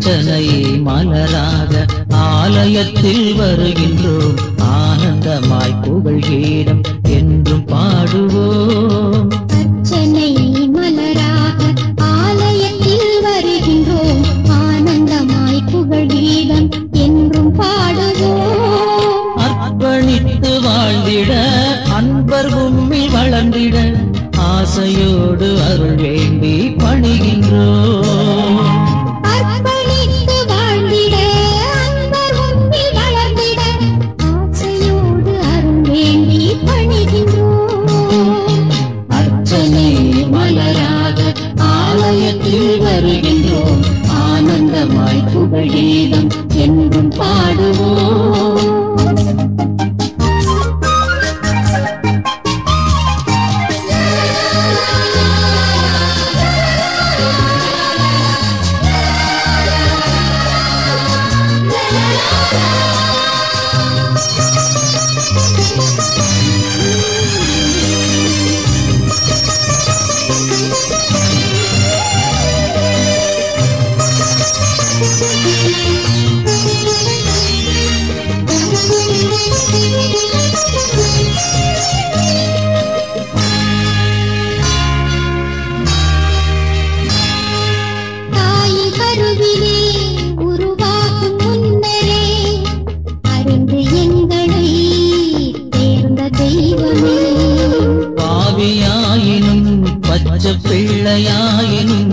அர்ச்சனை மலராக ஆலயத்தில் வருகின்றோம் ஆனந்தமாய் புகழ் கீதம் என்றும் பாடுவோம் அர்ச்சனை மலராக ஆலயத்தில் வருகின்றோம் ஆனந்தமாய் புகழ் கீதம் என்றும் பாடுவோம் அர்ப்பணித்து வாழ்ந்திட அன்பர் உம்மில் வளர்ந்திட ஆசையோடு அருள் வேண்டி பணிகின்றோம் அர்ப்பணித்து வாழ்ந்திட அன்பர் உன்னில் வளர்ந்திட ஆசையோடு அருள் வேண்டி பணிகின்றோம் அர்ச்சனை மலராக ஆலயத்தில் வருகின்றோம் ஆனந்தமாய் புகழ் கீதம் என்றும் பாடுவோம் தாயின் கருவிலே உருவாகும் முன்னரே அறிந்து எங்களை தேர்ந்த தெய்வமே பாவியாயினும் பச்சை பிள்ளையாயினும்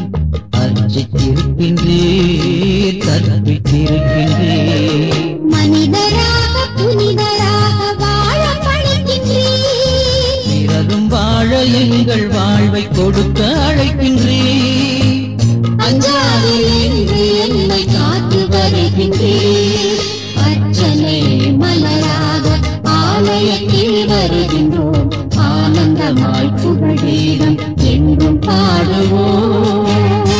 அர்ச்சித்திருக்கின்றீர் கற்பித்திருக்கின்றீர் மனிதராக புனிதராக வாழ பணிக்கின்றீர் பிறரும் வாழ எங்கள் வாழ்வை கொடுக்க அழைக்கின்றீர் அஞ்சாது என்று என்னை காத்து வருகின்றீர் அர்ச்சனை மலராக ஆலயத்தில் வருகின்றோம் ஆனந்தமாய் புகழீரம் என்றும் பாடுவோம்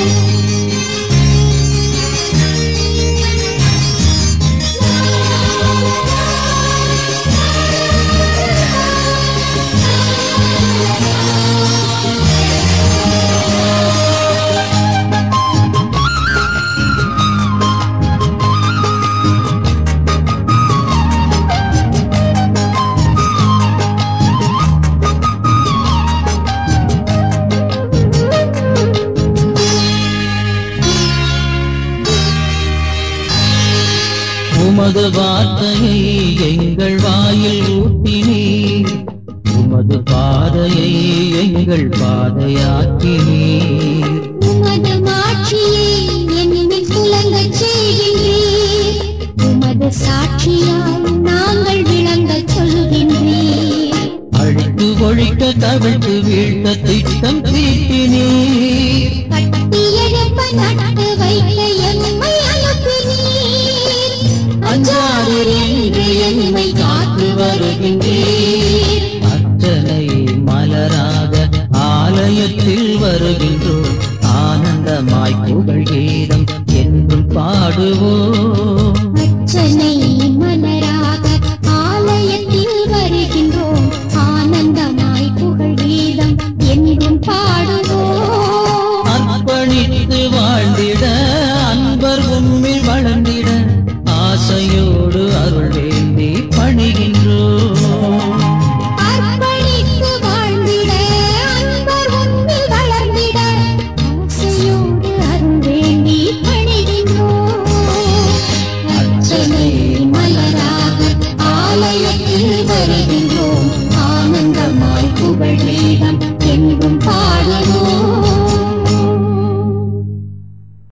உமது வார்த்தையை எங்கள் வாயில் ஊட்டினீர் உமது பாதையை எங்கள் பாதையாக்கினீர் உமது மாட்சியை என்னில் துலங்கச் செய்கின்றீர் உமது சாட்சியால் நாங்கள் விளங்கச் சொல்கின்றீர் அழித்து ஒழிக்க கவிழ்த்து வீழ்த்த திட்டம் தீட்டினீர் கட்டி எழுப்ப நட்டு வைக்க எம்மை அனுப்பினீர் அஞ்சாதீர் என்று எம்மை காத்து வருகின்றீர் அர்ச்சனை மலராக ஆலயத்தில் வருகின்றோம் ஆனந்தமாய் புகழ் கீதம் என்றும் பாடுவோம்